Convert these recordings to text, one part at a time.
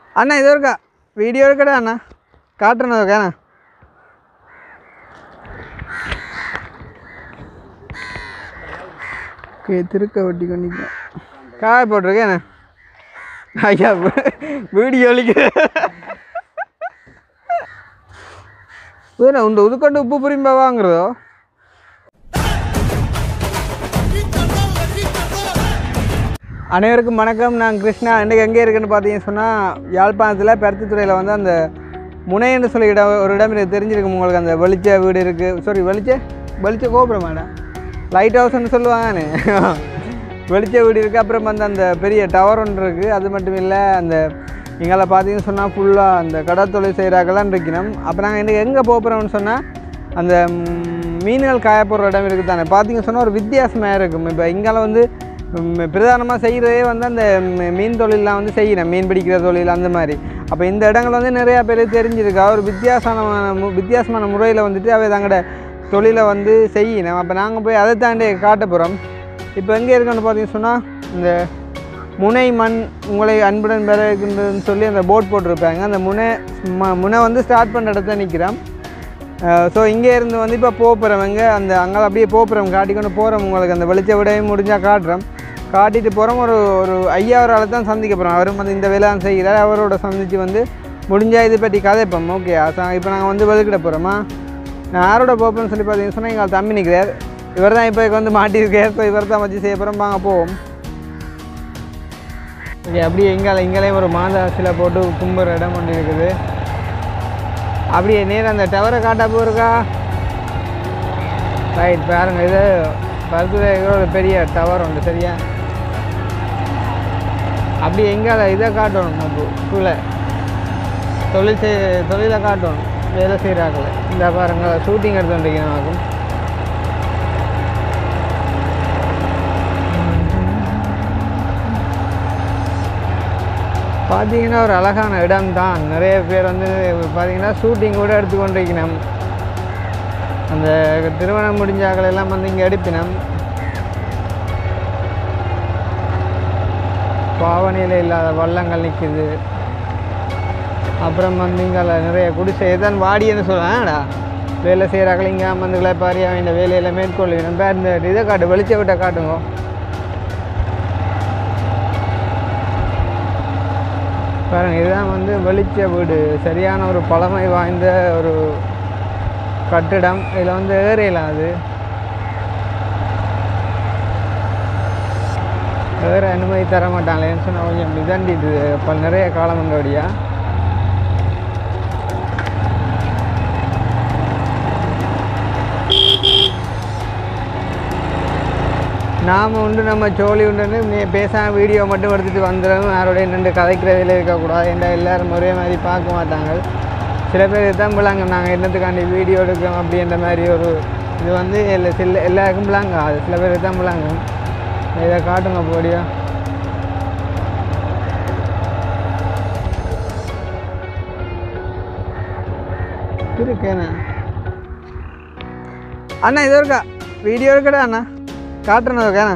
அண்ணா இது இருக்கா வீடியோ இருக்கடா அண்ணா காட்டுறேன் ஓகேண்ணா ஓகே திருக்க வட்டி கொண்டிக்கிறேன் காய போட்டிருக்கேண்ணே ஐயா வீடியோ ஒலிக்க இதுண்ணா உண்டு உதுக்கொண்டு உப்பு புரியும்பா வாங்குறதோ அனைவருக்கும் வணக்கம் நான் கிருஷ்ணா இன்றைக்கி எங்கே இருக்குன்னு பார்த்தீங்கன்னு சொன்னால் யாழ்ப்பாணத்தில் பருத்தித்துறையில் வந்து அந்த முனைன்னு சொல்லி இடம் ஒரு இடம் எனக்கு தெரிஞ்சிருக்கும் உங்களுக்கு அந்த வெளிச்ச வீடு இருக்குது சாரி வெளிச்ச வெளிச்ச கோபுரம் மேடம் லைட் ஹவுஸ்னு சொல்லுவாங்கன்னு வெளிச்ச வீடு இருக்குது அப்புறம் வந்து அந்த பெரிய டவர் ஒன்று இருக்குது அது மட்டும் இல்லை அந்த இங்கே பார்த்தீங்கன்னு சொன்னால் ஃபுல்லாக அந்த கடற்தொழில் செய்கிறாங்களாம் இருக்கணும் அப்போ நாங்கள் இன்றைக்கி எங்கே போகிறோம்னு சொன்னால் அந்த ம், மீன்கள் காய போடுற இடம் இருக்குது தானே பார்த்தீங்கன்னு சொன்னால் ஒரு வித்தியாசமாக இருக்கும் இப்போ இங்கால வந்து பிரதானமாக செய்கிறதே வந்து அந்த ம், மீன் தொழிலெலாம் வந்து செய்யணும் மீன் பிடிக்கிற தொழில் அந்த மாதிரி அப்போ இந்த இடங்கள் வந்து நிறையா பேர் தெரிஞ்சிருக்கா ஒரு வித்தியாசமான மு- வித்தியாசமான முறையில் வந்துட்டு அவை தங்களோட தொழிலை வந்து செய்யணும் அப்போ நாங்கள் போய் அதை தாண்டி காட்ட போகிறோம் இப்போ எங்கே இருக்கோன்னு பார்த்தீங்கன்னு சொன்னால் இந்த முனை மண் உங்களை அன்புடன் பெற இருக்கின்றதுன்னு சொல்லி அந்த போட் போட்டிருப்பாங்க அந்த முனை ம முனை வந்து ஸ்டார்ட் பண்ணுற இடத்துல நிற்கிறோம் ஸோ இங்கே இருந்து வந்து இப்போ போகிறவங்க அந்த அங்கே அப்படியே போகிறோம் காட்டிக்கொண்டு போகிறோம் உங்களுக்கு அந்த வெளிச்ச விடையும் முடிஞ்சால் காட்டுறோம் காட்டிட்டு போகிறோம் ஒரு ஒரு ஐயாவரால் தான் சந்திக்க போகிறோம் அவரும் வந்து இந்த வேலை தான் செய்கிறார் அவரோட சந்தித்து வந்து முடிஞ்சால் இது பற்றி கதைப்போம் ஓகே இப்போ நாங்கள் வந்து வெளிக்கிட போகிறோமா நான் யாரோட போப்பேன்னு சொல்லி பார்த்தீங்கன்னு சொன்னால் எங்கள் தம்பி நிற்கிறார் இவர் தான் இப்போ வந்து மாட்டியிருக்கார் ஸோ இவர் தான் வச்சு செய்ய போகிறோம் வாங்க போவோம் ஓகே அப்படியே எங்கால இங்கேயும் ஒரு மாதா சிலை போட்டு கும்புற இடம் ஒன்று இருக்குது அப்படியே நேரம் அந்த டவரை காட்டா போயிருக்கா ரைட் பாருங்க இது பருத்துல ஒரு பெரிய டவர் உண்டு சரியா அப்படி எங்கால இதை காட்டணும் நம்ம கீழே தொழில் செய் தொழிலை காட்டணும் வேலை செய்கிறாங்கள இந்த பாருங்க ஷூட்டிங் எடுத்து வந்துருக்கேன் நமக்கும் பார்த்தீங்கன்னா ஒரு அழகான இடம் தான் நிறைய பேர் வந்து பார்த்தீங்கன்னா ஷூட்டிங் கூட எடுத்துக்கொண்டிருக்கணும் அந்த திருமணம் முடிஞ்சாக்கள் எல்லாம் வந்து இங்கே எடுப்பினம் பாவனையில் இல்லாத வள்ளங்கள் நிற்குது அப்புறம் வந்து இங்கே நிறைய குடிசை எதான் வாடின்னு சொல்லுவேன்டா வேலை செய்கிறாக்கள் இங்கே வந்து பாரியா இந்த வேலையில் மேற்கொள்ளுவேன் பேர் இந்த இதை காட்டு வெளிச்ச விட்ட காட்டுங்க பாருங்க இதுதான் வந்து வெளிச்ச வீடு சரியான ஒரு பழமை வாய்ந்த ஒரு கட்டிடம் இதில் வந்து ஏறியலாம் அது ஏற அனுமதி தர மாட்டாங்களேன்னு சொன்னால் கொஞ்சம் மிதண்டிட்டு இப்போ நிறைய காலம் வந்தபடியா நாம் உண்டு நம்ம சோழி உண்டுன்னு நீ பேசாம வீடியோ மட்டும் எடுத்துகிட்டு வந்துடும் யாரோடைய நின்று கதைக்கிறதில் இருக்கக்கூடாது ஏன்டா எல்லாரும் ஒரே மாதிரி பார்க்க மாட்டாங்க சில பேர் தான் பிள்ளாங்க நாங்கள் என்னத்துக்காண்டி வீடியோ எடுக்கிறோம் அப்படின்ற மாதிரி ஒரு இது வந்து எல்லா சில எல்லாருக்கும் பிள்ளாங்க அது சில பேர் தான் பிள்ளாங்க இதை காட்டுங்க போடியா இருக்கேண்ணா அண்ணா இது இருக்கா வீடியோ இருக்கடா அண்ணா காட்டுறேன் ஓகேண்ணா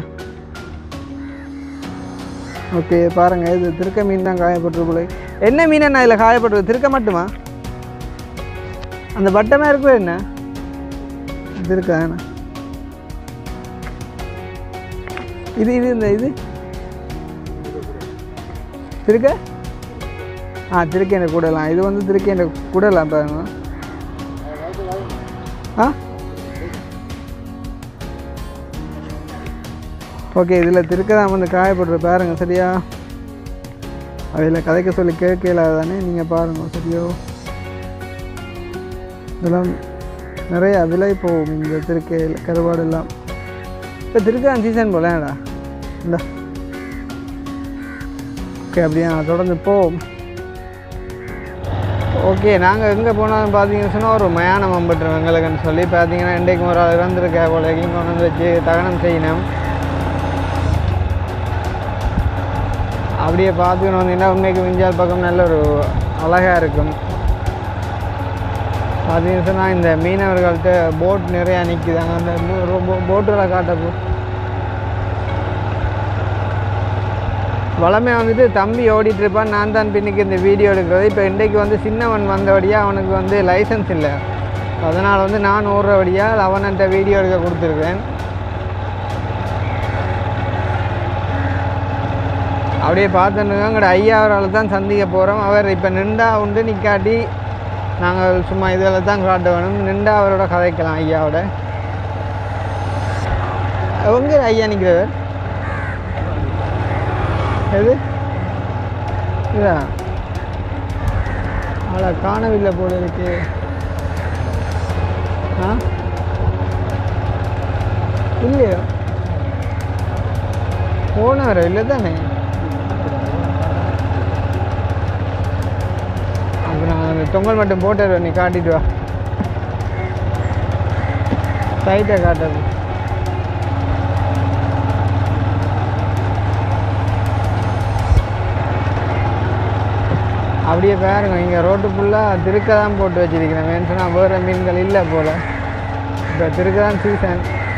ஓகே பாருங்க இது திருக்க மீன் தான் காயப்பட்டு போல என்ன மீன் அண்ணா இதில் காயப்பட்டது திருக்க மட்டுமா அந்த வட்டமாக இருக்குது என்ன திருக்கா அண்ணா இது இது இந்த இது திருக்க ஆ திருக்கேண்ட கூடலாம் இது வந்து திருக்கேண்ட கூடலாம் பாருங்க ஆ ஓகே இதில் திருக்க தான் வந்து காயப்படுற பாருங்க சரியா அதில் கதைக்க சொல்லி கேட்கல தானே நீங்கள் பாருங்க சரியா இதெல்லாம் நிறைய விலை போகும் இந்த திருக்கையில் கருவாடு எல்லாம் இப்போ திருக்கான் சீசன் போலேடா இந்த ஓகே அப்படியே நான் தொடர்ந்து போவோம் ஓகே நாங்கள் எங்கே போனாலும் பார்த்தீங்கன்னு சொன்னால் ஒரு மயானம் அம்பட்டுருவோம் எங்களுக்குன்னு சொல்லி பார்த்தீங்கன்னா இன்றைக்கு ஒரு ஆள் இறந்துருக்க போல இங்கே கொண்டு வந்து வச்சு தகனம் செய்யணும் அப்படியே பார்த்துக்கணும் வந்தீங்கன்னா உண்மைக்கு விஞ்சால் பக்கம் நல்ல ஒரு அழகாக இருக்கும் பார்த்தீங்கன்னு சொன்னால் இந்த மீனவர்கள்ட்ட போட் நிறையா நிற்குதாங்க அந்த போட்டுகளை காட்டப்போ வளமே வந்துட்டு தம்பி ஓடிட்டு இருப்பான் நான் தான் பின்னுக்கு இந்த வீடியோ எடுக்கிறது இப்போ இன்றைக்கு வந்து சின்னவன் வந்தபடியாக அவனுக்கு வந்து லைசன்ஸ் இல்லை அதனால் வந்து நான் ஓடுறபடியாக அவன்கிட்ட வீடியோ எடுக்க கொடுத்துருக்கேன் அப்படியே பார்த்துட்டு எங்கட ஐயா அவரால் தான் சந்திக்க போகிறோம் அவர் இப்போ நின்றா உண்டு நிற்காட்டி நாங்கள் சும்மா இதில் தான் காட்ட வேணும் நின்றா அவரோட கதைக்கலாம் ஐயாவோட எங்கே ஐயா நிற்கிறவர் எது இதா ஆளை காணவில்லை போல இருக்கு ஆ இல்லையோ போனவர் இல்லை தானே அப்போ நான் அந்த தொங்கல் மட்டும் போட்டு நீ காட்டிட்டு வா சைட்டை காட்டுறது அப்படியே பாருங்க இங்கே ரோட்டு ஃபுல்லாக திருக்க தான் போட்டு வச்சிருக்கிறேன் வேணும் சொன்னால் வேறு மீன்கள் இல்லை போல் இப்போ திருக்க தான் சீசன்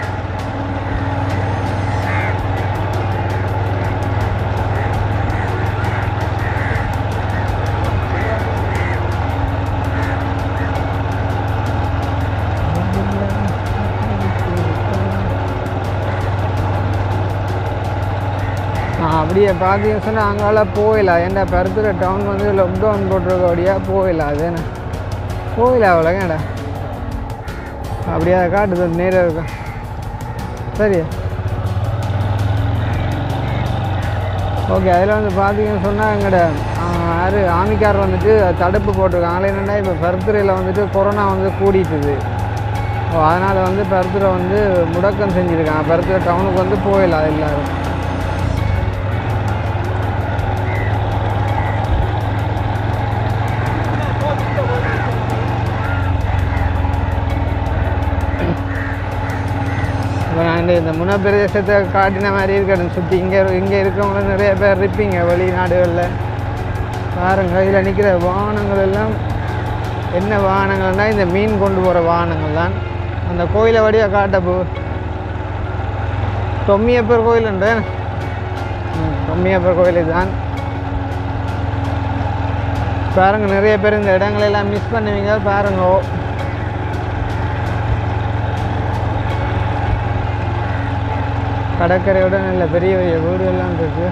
நான் அப்படியே பார்த்தீங்க சொன்னால் அங்கால போயிடலாம் ஏன்டா பருத்துற டவுன் வந்து லாக்டவுன் போட்டிருக்கபடியாக போயிடலாம் அது என்ன போயிடலாம் அவ்வளோங்கடா அப்படியே அதை காட்டுது நேராக இருக்கும் சரி ஓகே அதில் வந்து பார்த்தீங்கன்னு சொன்னால் எங்கட யார் ஆமிக்கார் வந்துட்டு தடுப்பு போட்டிருக்காங்க என்னென்னா இப்போ பருத்துறையில் வந்துட்டு கொரோனா வந்து கூடிட்டுது ஓ அதனால் வந்து பருத்துறை வந்து முடக்கம் செஞ்சுருக்காங்க பருத்துறை டவுனுக்கு வந்து போயிடலாம் எல்லோரும் இப்போ நான் இந்த முன பிரதேசத்தை காட்டின மாதிரி இருக்கணும் சுற்றி இங்கே இங்கே இருக்கவங்க நிறைய பேர் இருப்பீங்க வெளிநாடுகளில் பாருங்க இதில் நிற்கிற வாகனங்கள் எல்லாம் என்ன வாகனங்கள்னால் இந்த மீன் கொண்டு போகிற வாகனங்கள் தான் அந்த கோயிலை வழியாக காட்ட போ தொம்மியப்பர் கோயிலுண்டு ம், தொம்மியப்பர் கோயில் தான் பாருங்க நிறைய பேர் இந்த இடங்களெல்லாம் மிஸ் பண்ணுவீங்க பாருங்க கடற்கரையோட நல்ல பெரிய பெரிய வீடுகள்லாம் இருக்கு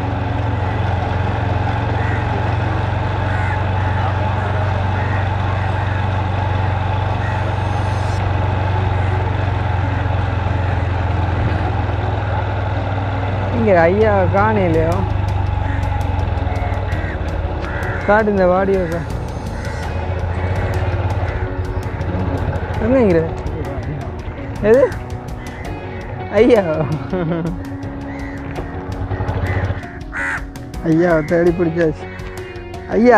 இங்கே ஐயா காணையிலையோ காட்டு இந்த வாடியோக்கா எங்கங்கிற எது ஐயா ஐயா தேடி பிடிச்சாச்சு ஐயா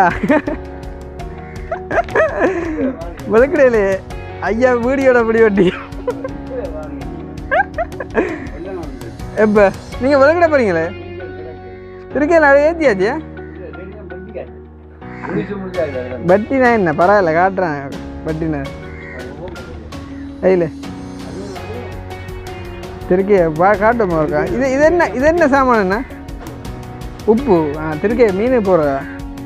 விளக்கடையிலே ஐயா வீடியோட பிடி வட்டி எப்ப நீங்கள் விளக்கடை போறீங்களே இருக்கேன் நிறைய ஏற்றியாச்சு பட்டினா என்ன பரவாயில்ல காட்டுறேன் பட்டினா கையில் திருக்கே பா காட்டுமா இருக்கா இது இது என்ன இது என்ன சாமான் என்ன உப்பு ஆ திருக்கே மீன் போடுறதா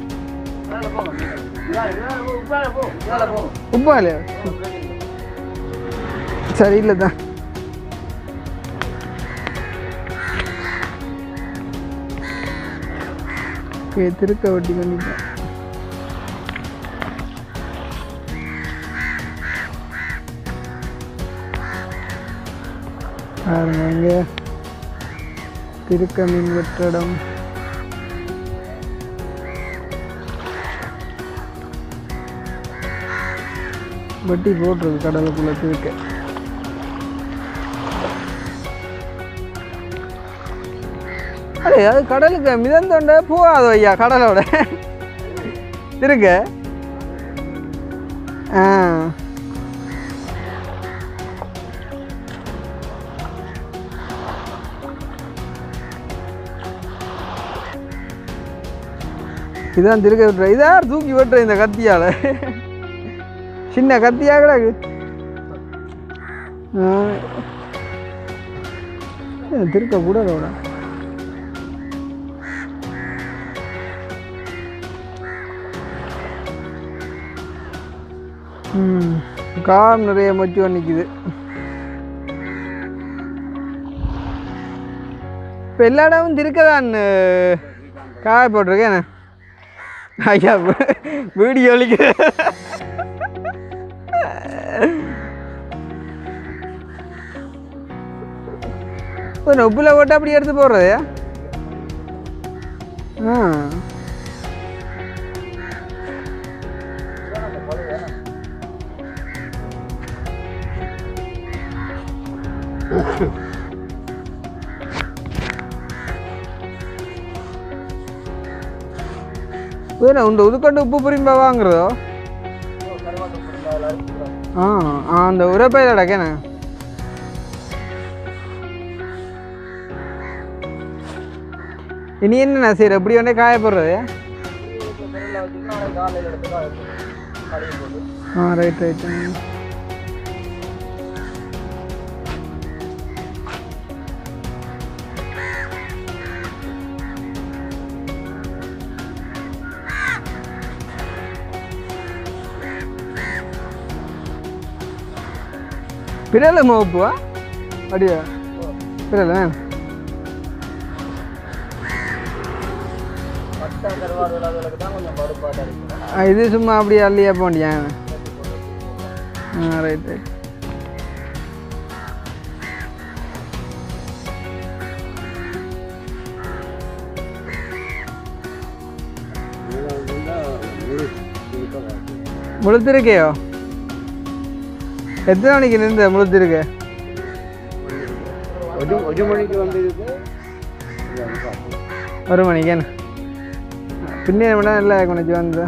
உப்பா இல்லையா சரி இல்லை தான் ஓகே, திருக்க வட்டி பண்ணிட்டேன் பாருங்க இங்கே திருக்க மீன் வெற்றிடம் வட்டி போட்டுருக்கு கடலுக்குள்ள திருக்க அடே அது கடலுக்கு மிதந்தோண்ட போகாதோ ஐயா கடலோட திருக்க ஆ இதான் திருக்க விட்டுற இதார் தூக்கி விட்டுற இந்த கத்தியால சின்ன கத்தியா கிடக்கு ஆ. ஏ, திருக்க கூடாதோட ம் கார் நிறைய மொச்சு நிற்கிது இப்போ எல்லா இடமும் திருக்கதான் காய போட்டிருக்கேன் ஐயா வீடியோ ஒலிக்க ஒரு உப்புல போட்டு அப்படி எடுத்து போடுறது ஆ வேற இந்த உதுக்கண்டு உப்பு புரியும்பா வாங்குறதோ ஆ ஆ அந்த உரப்பையில் அடக்கேண்ணே இனி என்ன சரி எப்படி வேணே காய போடுறது ஆ ரைட் ரைட் பிறல மோப்புவா அப்படியா பிறல இது சும்மா அப்படியே அள்ளியா போண்டியா ஆ ரைட் ரைட் முழுத்திருக்கையோ எத்தனை மணிக்கு நின்ற முழுத்திருக்க ഒരു ഒരു മണിക്ക് വന്നിരുന്ന് ஒரு மணிக்கு என்ன பின்னே விட நல்லா கொஞ்சம் வந்து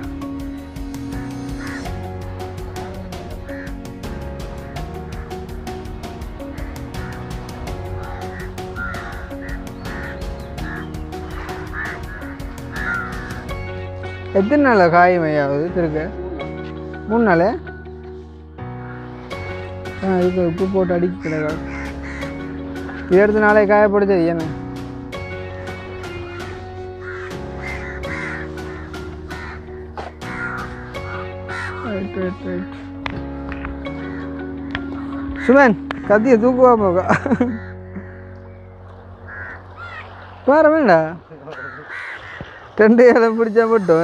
எத்தனை நாள் காயும் ஐயாவது திருக்கு மூணு நாள் ஆ இதுக்கு உப்பு போட்டு அடிக்க கிடையாது இது எடுத்து நாளை காயப்படுத்தது என்ன ரைட் ரைட் ரைட் சுமன் கத்தியை தூக்குவா போக பாரு வேண்டா ரெண்டு இலை பிடிச்சா மட்டும்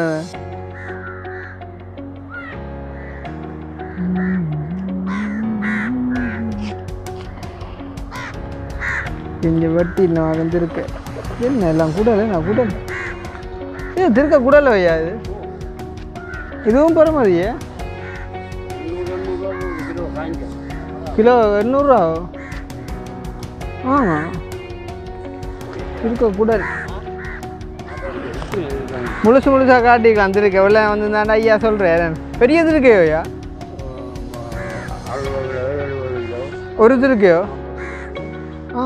இங்கே வட்டி நான் வந்துருக்கு என்ன எல்லாம் கூடல நான் கூடல ஏன் திருக்க கூடல வையா இது இதுவும் பரமாதியே கிலோ எண்ணூறுரூவா ஆமாம் இருக்க கூடாது முழுசு முழுசாக காட்டிக்கலாம் திருக்க எவ்வளோ வந்து தாண்டா ஐயா சொல்கிறேன் பெரிய திருக்கையோ ஐயா அறுபது எழுபது கிலோ ஒரு திருக்கையோ ஆ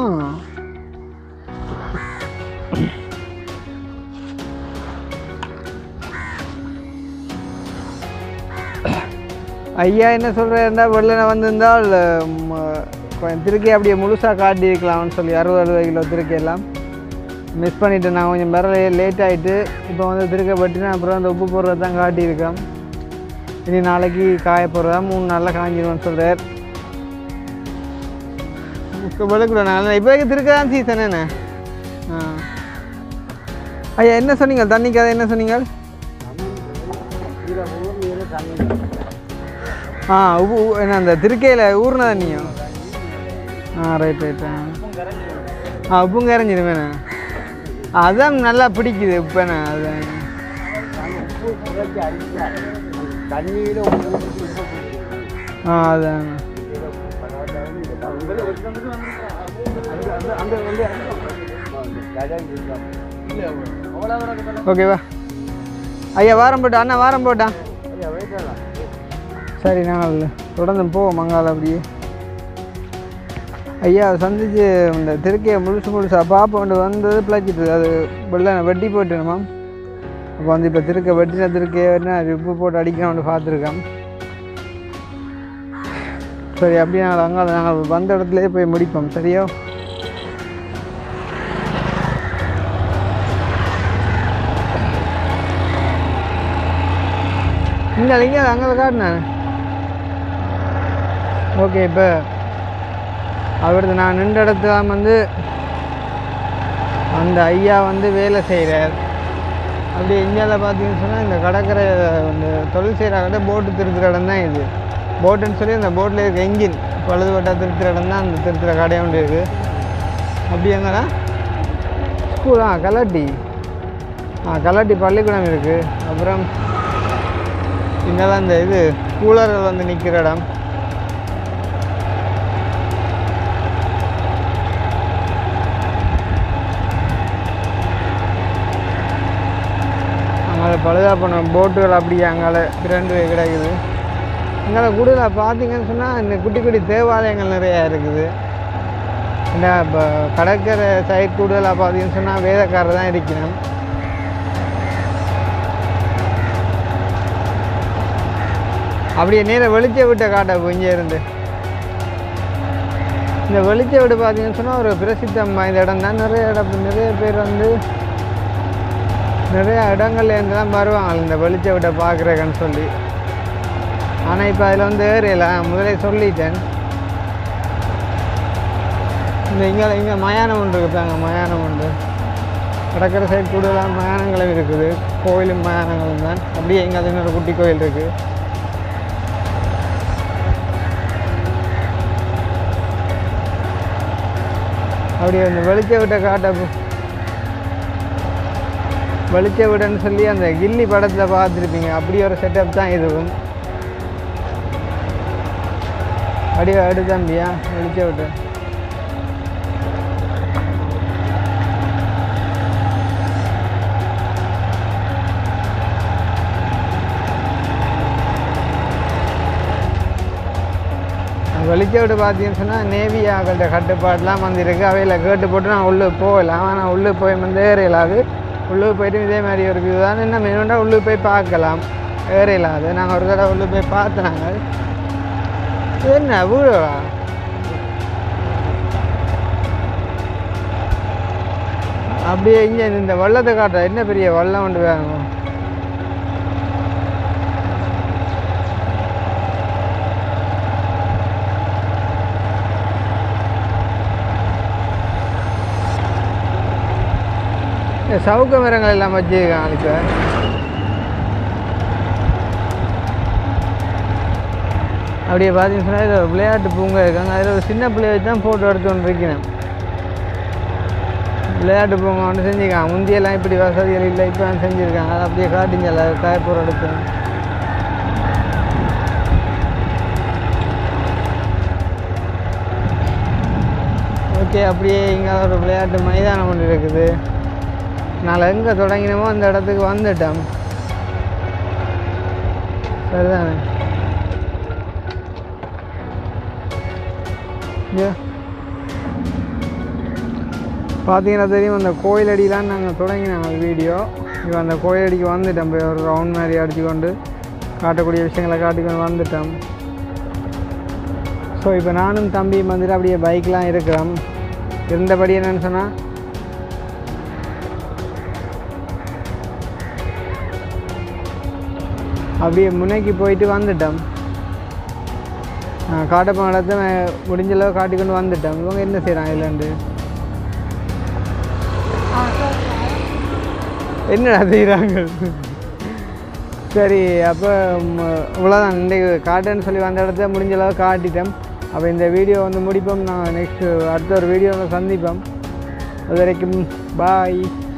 ஐயா என்ன சொல்கிறேன்டா வெள்ளனை வந்திருந்தால் ம், கொஞ்சம் திருக்கி அப்படியே முழுசாக காட்டியிருக்கலாம்னு சொல்லி அறுபது அறுபது கிலோ திருக்கி எல்லாம் மிஸ் பண்ணிட்டேன் நான் கொஞ்சம் வர லேட் ஆகிட்டு இப்போ வந்து திருக்க பட்டினா அப்புறம் அந்த உப்பு போடுறது தான் காட்டியிருக்கேன் இனி நாளைக்கு காய போடுறதா மூணு நாளில் காஞ்சிடும்னு சொல்கிறார் விளக்கூட நான் இப்போதைக்கு திருக்க தான் சீசன் என்ன ஆ ஐயா என்ன சொன்னீங்க தண்ணி கதை என்ன சொன்னீங்க கீழே ஊர் நீர் தண்ணி ஆ உப்பு உ- என்ன அந்த திருக்கையில் ஊர்ன தண்ணியும் ஆ ரைட் ரைட் ஆ ஆ உப்பும் கரைஞ்சிருமேண்ணே அதான் நல்லா பிடிக்குது உப்பேண்ணே அதுதான் உப்பு குறைச்சி அடிச்சா தண்ணியில் உப்பு உப்பு ஆ அதான் ஓகேவா ஐயா வாரம் போட்டா அண்ணா வாரம் போட்டான் சரி நாங்கள் தொடர்ந்து போவோம் மங்கால அப்படியே ஐயா சந்திச்சு இந்த திருக்கையை முழுசு முழுசாக பாப்போண்டு வந்தது பிழைச்சிட்டு அது வெள்ள வெட்டி போட்டுணுமா அப்போ வந்து இப்போ திருக்க வெட்டின திருக்கையை என்ன அது உப்பு போட்டு அடிக்கணும்னு பார்த்துருக்கேன் சரி அப்படியே நாங்கள் அங்கே நாங்கள் வந்த இடத்துலயே போய் முடிப்போம் சரியா இங்கே இங்கே அங்கே காட்டினேன் ஓகே இப்போ அவரது நான் நின்ற இடத்துல வந்து அந்த ஐயா வந்து வேலை செய்கிறார் அப்படி இந்தியாவில் பார்த்தீங்கன்னு சொன்னால் இந்த கடற்கரை இந்த தொழில் செய்கிற கடை போட்டு திருத்துற இடம் தான் இது போட்டுன்னு சொல்லி அந்த போட்டில் இருக்க என்ஜின் பழுதுபட்டா திருத்துற இடம் தான் அந்த திருத்துற கடை ஒன்று இருக்குது அப்படி எங்கன்னா ஸ்கூல் ஆ கலாட்டி ஆ கலாட்டி பள்ளிக்கூடம் இருக்குது அப்புறம் இங்கெல்லாம் இந்த இது கூலர்கள் வந்து நிற்கிற இடம் அங்கே பழுதா போன போட்டுகள் அப்படியே அங்கால பிரண்டு கிடைக்குது இங்கே கூடுதலாக பார்த்தீங்கன்னு சொன்னால் இந்த குட்டி குட்டி தேவாலயங்கள் நிறையா இருக்குது இந்த இப்போ கடற்கரை சைட் கூடுதலாக பார்த்தீங்கன்னு சொன்னால் வேதக்காரர் தான் இருக்கணும் அப்படியே நேராக வெளிச்ச விட்ட காட்ட இங்கே இருந்து இந்த வெளிச்ச விட்டு பார்த்தீங்கன்னு சொன்னால் ஒரு பிரசித்தம் வாய்ந்த இடம் தான் நிறைய இடம் நிறைய பேர் வந்து நிறைய இடங்கள்ல இருந்து தான் வருவாங்க இந்த வெளிச்ச விட்டை பார்க்குறேன்னு சொல்லி ஆனால் இப்போ அதில் வந்து ஏறியல முதலே சொல்லிட்டேன் இந்த இங்கே இங்கே மயானம் ஒன்று இருக்குதாங்க மயானம் உண்டு கடற்கரை சைடு கூடுதலாக மயானங்களும் இருக்குது கோயிலும் மயானங்களும் தான் அப்படியே இங்கே அது இன்னொரு குட்டி கோயில் இருக்குது அப்படியே அந்த வெளிச்ச விட்ட காட்ட வெளிச்ச விடன்னு சொல்லி அந்த கில்லி படத்தில் பார்த்துருப்பீங்க அப்படி ஒரு செட்டப் தான் இதுவும் அப்படியே அடு தம்பியா வெளிச்ச விட்டு வெளிச்ச விட்டு பார்த்தீங்கன்னு சொன்னால் நேவி ஆகள்கிட்ட கட்டுப்பாடெலாம் வந்திருக்கு அவையில் கேட்டு போட்டு நான் உள்ளே போகலாம் ஆனால் உள்ளே போய் வந்து ஏறையலாது உள்ளே போயிட்டு இதே மாதிரி ஒரு வியூ தான் என்ன மெயினாக உள்ளே போய் பார்க்கலாம் ஏறையலாது நாங்கள் ஒரு தடவை உள்ளே போய் பார்த்து நாங்கள் இது என்ன வீடுவா அப்படியே இங்கே இந்த வள்ளத்தை காட்டுற என்ன பெரிய வள்ளம் ஒன்று வேணும் இந்த சவுக்க மரங்கள் எல்லாம் வச்சுருக்காங்க இப்போ அப்படியே பார்த்தீங்கன்னு சொன்னால் இது ஒரு விளையாட்டு பூங்கா இருக்காங்க அதில் ஒரு சின்ன பிள்ளைய வச்சு தான் ஃபோட்டோ எடுத்து கொண்டு இருக்கேன் விளையாட்டு பூங்கா ஒன்று செஞ்சுருக்காங்க முந்தியெல்லாம் இப்படி வசதிகள் இல்லை இப்போ செஞ்சுருக்காங்க அதை அப்படியே காட்டிங்கல்ல காயப்பூர் எடுத்து ஓகே அப்படியே இங்கே ஒரு விளையாட்டு மைதானம் ஒன்று இருக்குது நான் எங்கே தொடங்கினமோ அந்த இடத்துக்கு வந்துட்டோம் சரிதானே ஐயோ பார்த்தீங்கன்னா தெரியும் அந்த கோயிலடிலாம் நாங்கள் தொடங்கினாங்க வீடியோ இப்போ அந்த கோயிலடிக்கு வந்துட்டோம் போய் ஒரு ரவுண்ட் மாதிரி அடிச்சு கொண்டு காட்டக்கூடிய விஷயங்களை காட்டிக்கொண்டு வந்துட்டோம் ஸோ இப்போ நானும் தம்பியும் வந்துட்டு அப்படியே பைக்லாம் இருக்கிறோம் இருந்தபடி என்னன்னு சொன்னால் அப்படியே முனைக்கு போயிட்டு வந்துட்டோம் காட்டப்போன இடத்த முடிஞ்ச அளவு காட்டிக்கொண்டு வந்துட்டோம் இவங்க என்ன செய்கிறாங்க இதுலேருந்து என்னடா செய்கிறாங்க சரி அப்போ இவ்வளோதான் இன்றைக்கு காட்டுன்னு சொல்லி வந்த இடத்த முடிஞ்ச அளவு காட்டிட்டோம் அப்போ இந்த வீடியோ வந்து முடிப்போம் நான் நெக்ஸ்ட்டு அடுத்த ஒரு வீடியோவில் சந்திப்போம் அது வரைக்கும் பாய்